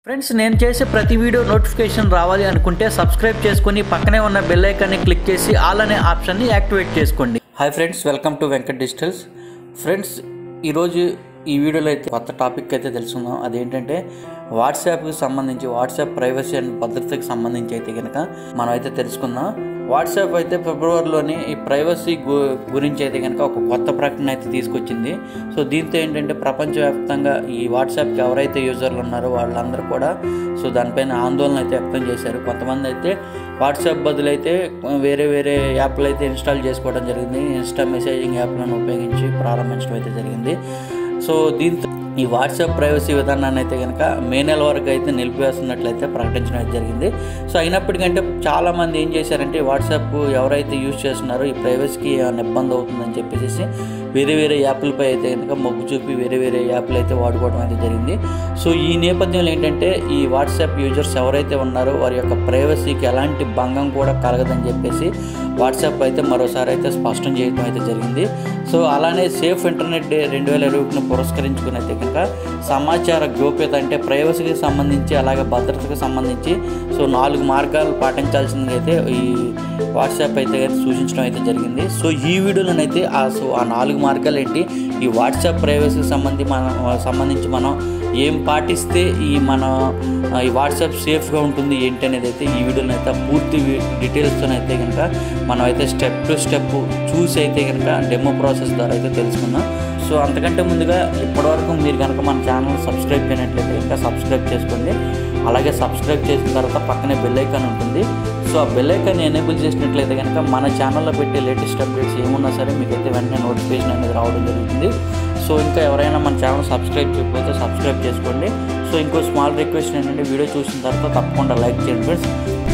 friends నేను చేసే ప్రతి వీడియో నోటిఫికేషన్ రావాలి అనుకుంటే సబ్స్క్రైబ్ చేసుకుని పక్కనే ఉన్న బెల్ ఐకాన్ని క్లిక్ చేసి ఆల్ అనే ఆప్షన్ని యాక్టివేట్ చేసుకోండి hi friends welcome to Venkat digitals friends ఈరోజు ఈ వీడియోలో అయితే కొత్త టాపిక్ అయితే తెలుసుకుందాం అదేంటంటే వాట్సాప్కి సంబంధించి వాట్సాప్ ప్రైవసీ అండ్ భద్రతకి సంబంధించి అయితే కనుక మనం అయితే తెలుసుకుందాం వాట్సాప్ అయితే ఫిబ్రవరిలోని ఈ ప్రైవసీ గు గురించి అయితే కనుక ఒక కొత్త ప్రకటన అయితే తీసుకొచ్చింది సో దీంతో ఏంటంటే ప్రపంచవ్యాప్తంగా ఈ వాట్సాప్కి ఎవరైతే యూజర్లు ఉన్నారో వాళ్ళందరూ కూడా సో దానిపైన ఆందోళన అయితే వ్యక్తం చేశారు కొంతమంది అయితే వాట్సాప్ బదులైతే వేరే వేరే యాప్లు అయితే ఇన్స్టాల్ చేసుకోవడం జరిగింది ఇన్స్టా మెసేజింగ్ యాప్లను ఉపయోగించి ప్రారంభించడం అయితే జరిగింది సో దీంతో ఈ వాట్సాప్ ప్రైవసీ విధానాన్ని అయితే కనుక మే నెల వరకు అయితే నిలిపివేస్తున్నట్లయితే ప్రకటించడం అయితే జరిగింది సో అయినప్పటికంటే చాలామంది ఏం చేశారంటే వాట్సాప్ ఎవరైతే యూజ్ చేస్తున్నారో ఈ ప్రైవసీకి ఏమైనా ఇబ్బంది అవుతుందని చెప్పేసి వేరే వేరే యాప్లపై అయితే కనుక మొగ్గు చూపి వేరే వేరే యాప్లు అయితే వాడుకోవడం అయితే జరిగింది సో ఈ నేపథ్యంలో ఏంటంటే ఈ వాట్సాప్ యూజర్స్ ఎవరైతే ఉన్నారో వారి యొక్క ప్రైవసీకి ఎలాంటి భంగం కూడా కలగదని చెప్పేసి వాట్సాప్ అయితే మరోసారి అయితే స్పష్టం చేయడం అయితే జరిగింది సో అలానే సేఫ్ ఇంటర్నెట్ డే రెండు వేల ఇరవై ఒకటిని పురస్కరించుకుని అయితే కనుక సమాచార గోప్యత అంటే ప్రైవసీకి సంబంధించి అలాగే భద్రతకు సంబంధించి సో నాలుగు మార్గాలు పాటించాల్సింది అయితే ఈ వాట్సాప్ అయితే అయితే సూచించడం అయితే జరిగింది సో ఈ వీడియోలోనైతే ఆ సో ఆ నాలుగు మార్గాలు ఏంటి ఈ వాట్సాప్ ప్రైవసీకి సంబంధించి మనం సంబంధించి మనం ఏం పాటిస్తే ఈ మన ఈ వాట్సాప్ సేఫ్గా ఉంటుంది ఏంటి అనేది అయితే ఈ వీడియోలో అయితే పూర్తి డీటెయిల్స్తో అయితే కనుక మనం అయితే స్టెప్ టు స్టెప్ చూసి అయితే కనుక డెమో ప్రాసెస్ ద్వారా అయితే తెలుసుకుందాం సో అంతకంటే ముందుగా ఇప్పటివరకు మీరు కనుక మన ఛానల్ సబ్స్క్రైబ్ చేయనట్లయితే ఇంకా సబ్స్క్రైబ్ చేసుకోండి అలాగే సబ్స్క్రైబ్ చేసిన తర్వాత పక్కనే బెల్ ఐకాన్ ఉంటుంది సో ఆ బెల్ ఐకాన్ ఎనేబుల్ చేసినట్లయితే కనుక మన ఛానల్లో పెట్టే లేటెస్ట్ అప్డేట్స్ ఏమున్నా సరే మీకైతే వెంటనే నోటిఫికేషన్ అనేది రావడం జరుగుతుంది సో ఇంకా ఎవరైనా మన ఛానల్ సబ్స్క్రైబ్ చేయకపోతే సబ్స్క్రైబ్ చేసుకోండి సో ఇంకో స్మాల్ రిక్వెస్ట్ ఏంటంటే వీడియో చూసిన తర్వాత తప్పకుండా లైక్ చేయండి ఫ్రెండ్స్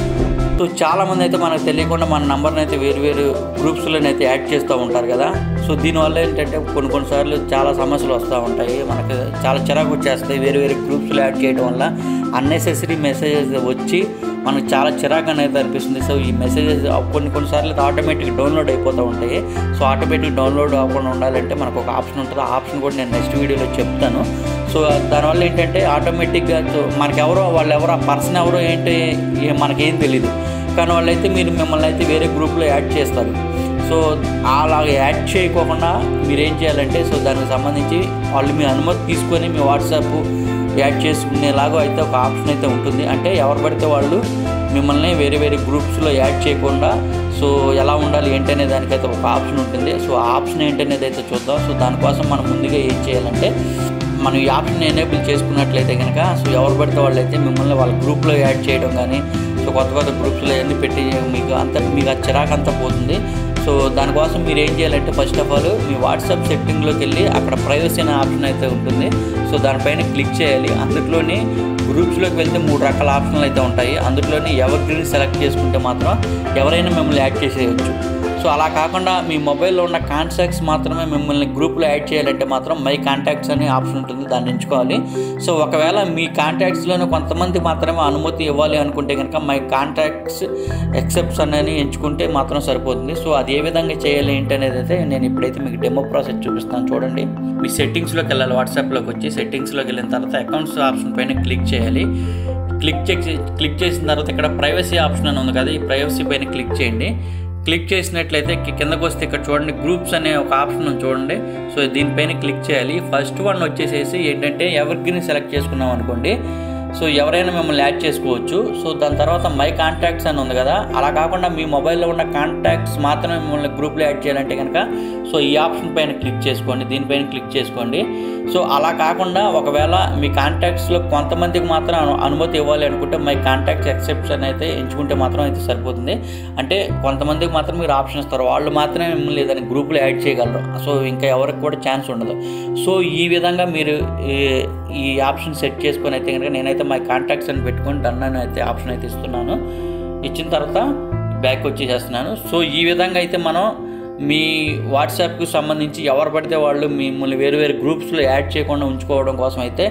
సో చాలామంది అయితే మనకు తెలియకుండా మన నంబర్ని అయితే వేరు వేరు గ్రూప్స్లో అయితే యాడ్ చేస్తూ ఉంటారు కదా సో దీనివల్ల ఏంటంటే కొన్ని కొన్నిసార్లు చాలా సమస్యలు వస్తూ ఉంటాయి మనకు చాలా చిరాకు వచ్చేస్తాయి వేరు వేరే గ్రూప్స్లో యాడ్ చేయడం వల్ల అన్నెసెసరీ మెసేజెస్ వచ్చి మనకు చాలా చిరాకు అనేది అనిపిస్తుంది సో ఈ మెసేజెస్ కొన్ని కొన్నిసార్లు ఆటోమేటిక్ డౌన్లోడ్ అయిపోతూ ఉంటాయి సో ఆటోమేటిక్ డౌన్లోడ్ అవ్వకుండా ఉండాలంటే మనకు ఒక ఆప్షన్ ఉంటుంది ఆ ఆప్షన్ కూడా నేను నెక్స్ట్ వీడియోలో చెప్తాను సో దానివల్ల ఏంటంటే ఆటోమేటిక్గా మనకి ఎవరో వాళ్ళు ఎవరో ఆ పర్సన్ ఎవరో ఏంటి మనకేం తెలియదు కానీ వాళ్ళైతే మీరు మిమ్మల్ని అయితే వేరే గ్రూప్లో యాడ్ చేస్తారు సో అలా యాడ్ చేయకోకుండా మీరు ఏం చేయాలంటే సో దానికి సంబంధించి వాళ్ళు మీ అనుమతి తీసుకొని మీ వాట్సాప్ యాడ్ చేసుకునేలాగా అయితే ఒక ఆప్షన్ అయితే ఉంటుంది అంటే ఎవరు పడితే వాళ్ళు మిమ్మల్ని వేరే వేరే గ్రూప్స్లో యాడ్ చేయకుండా సో ఎలా ఉండాలి ఏంటనే దానికైతే ఒక ఆప్షన్ ఉంటుంది సో ఆ ఆప్షన్ ఏంటనేది అయితే చూద్దాం సో దానికోసం మనం ముందుగా ఏం చేయాలంటే మనం ఈ ఆప్షన్ ఎనేబుల్ చేసుకున్నట్లయితే కనుక సో ఎవరు పడితే వాళ్ళు అయితే మిమ్మల్ని వాళ్ళ గ్రూప్లో యాడ్ చేయడం కానీ సో కొత్త కొత్త గ్రూప్స్లో అన్నీ పెట్టి మీకు అంత మీకు ఆ చిరాకు అంతా పోతుంది సో దానికోసం మీరు ఏం చేయాలంటే ఫస్ట్ ఆఫ్ ఆల్ మీ వాట్సాప్ సెట్టింగ్లోకి వెళ్ళి అక్కడ ప్రైవసీ అనే ఆప్షన్ అయితే ఉంటుంది సో దానిపైన క్లిక్ చేయాలి అందులోని గ్రూప్స్లోకి వెళ్తే మూడు రకాల ఆప్షన్లు అయితే ఉంటాయి అందులోని ఎవరి గ్రీన్ సెలెక్ట్ చేసుకుంటే మాత్రం ఎవరైనా మిమ్మల్ని యాడ్ చేసేయచ్చు సో అలా కాకుండా మీ మొబైల్లో ఉన్న కాంటాక్ట్స్ మాత్రమే మిమ్మల్ని గ్రూప్లో యాడ్ చేయాలంటే మాత్రం మై కాంటాక్ట్స్ అనే ఆప్షన్ ఉంటుంది దాన్ని ఎంచుకోవాలి సో ఒకవేళ మీ కాంటాక్ట్స్లోనే కొంతమంది మాత్రమే అనుమతి ఇవ్వాలి అనుకుంటే కనుక మై కాంటాక్ట్స్ ఎక్సెప్ట్స్ అనేది ఎంచుకుంటే మాత్రం సరిపోతుంది సో అది ఏ విధంగా చేయాలి ఏంటి అనేది అయితే నేను ఇప్పుడైతే మీకు డెమో ప్రాసెస్ చూపిస్తాను చూడండి మీ సెట్టింగ్స్లోకి వెళ్ళాలి వాట్సాప్లోకి వచ్చి సెట్టింగ్స్లోకి వెళ్ళిన తర్వాత అకౌంట్స్ ఆప్షన్ పైన క్లిక్ చేయాలి క్లిక్ చేసి క్లిక్ చేసిన తర్వాత ఇక్కడ ప్రైవసీ ఆప్షన్ అని ఉంది కదా ఈ ప్రైవసీ పైన క్లిక్ చేయండి క్లిక్ చేసినట్లయితే కిందకు వస్తే ఇక్కడ చూడండి గ్రూప్స్ అనే ఒక ఆప్షన్ ఉంది చూడండి సో దీనిపైన క్లిక్ చేయాలి ఫస్ట్ వన్ వచ్చేసేసి ఏంటంటే ఎవరికి సెలెక్ట్ చేసుకున్నాం అనుకోండి సో ఎవరైనా మిమ్మల్ని యాడ్ చేసుకోవచ్చు సో దాని తర్వాత మై కాంటాక్ట్స్ అని ఉంది కదా అలా కాకుండా మీ మొబైల్లో ఉన్న కాంటాక్ట్స్ మాత్రమే మిమ్మల్ని గ్రూప్లో యాడ్ చేయాలంటే కనుక సో ఈ ఆప్షన్ పైన క్లిక్ చేసుకోండి దీనిపైన క్లిక్ చేసుకోండి సో అలా కాకుండా ఒకవేళ మీ కాంటాక్ట్స్లో కొంతమందికి మాత్రం అను అనుమతి ఇవ్వాలి అనుకుంటే మై కాంటాక్ట్స్ ఎక్సెప్షన్ అయితే ఎంచుకుంటే మాత్రం అయితే సరిపోతుంది అంటే కొంతమందికి మాత్రం మీరు ఆప్షన్ ఇస్తారు వాళ్ళు మాత్రమే మిమ్మల్ని ఏదైనా గ్రూప్లో యాడ్ చేయగలరు సో ఇంకా ఎవరికి కూడా ఛాన్స్ ఉండదు సో ఈ విధంగా మీరు ఈ- ఈ ఆప్షన్ సెట్ చేసుకొని అయితే కనుక నేనైతే మై కాంటాక్ట్స్ అని పెట్టుకొని డన్ అని అయితే ఆప్షన్ అయితే ఇస్తున్నాను ఇచ్చిన తర్వాత బ్యాక్ వచ్చేసేస్తున్నాను సో ఈ విధంగా అయితే మనం మీ వాట్సాప్కి సంబంధించి ఎవరు పడితే వాళ్ళు మిమ్మల్ని వేరు వేరు గ్రూప్స్లో యాడ్ చేయకుండా ఉంచుకోవడం కోసం అయితే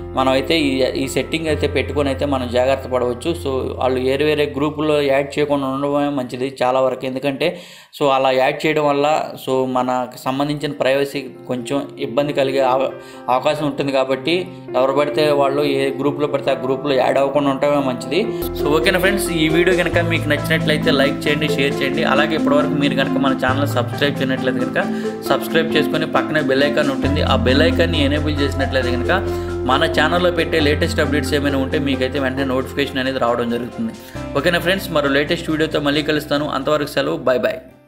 మనం అయితే ఈ ఈ సెట్టింగ్ అయితే పెట్టుకొని అయితే మనం జాగ్రత్త పడవచ్చు సో వాళ్ళు వేరే వేరే గ్రూపుల్లో యాడ్ చేయకుండా ఉండడమే మంచిది చాలా వరకు ఎందుకంటే సో అలా యాడ్ చేయడం వల్ల సో మనకు సంబంధించిన ప్రైవసీ కొంచెం ఇబ్బంది కలిగే అవ- అవకాశం ఉంటుంది కాబట్టి ఎవరు పడితే వాళ్ళు ఏ గ్రూప్లో పడితే ఆ గ్రూప్లో యాడ్ అవ్వకుండా ఉండటమే మంచిది సో ఓకేనా ఫ్రెండ్స్ ఈ వీడియో కనుక మీకు నచ్చినట్లయితే లైక్ చేయండి షేర్ చేయండి అలాగే ఇప్పటివరకు మీరు కనుక మన ఛానల్ సబ్స్క్రైబ్ చేయనట్లయితే కనుక సబ్స్క్రైబ్ చేసుకొని పక్కనే బెల్ ఐకాన్ ఉంటుంది ఆ బెల్ ఐకాన్ని ఎనేబుల్ చేసినట్లయితే కనుక మన ఛానల్లో పెట్టే లేటెస్ట్ అప్డేట్స్ ఏమైనా ఉంటే మీకైతే వెంటనే నోటిఫికేషన్ అనేది రావడం జరుగుతుంది ఓకేనా ఫ్రెండ్స్ మరో లేటెస్ట్ వీడియోతో మళ్ళీ కలుస్తాను అంతవరకు సెలవు బాయ్ బాయ్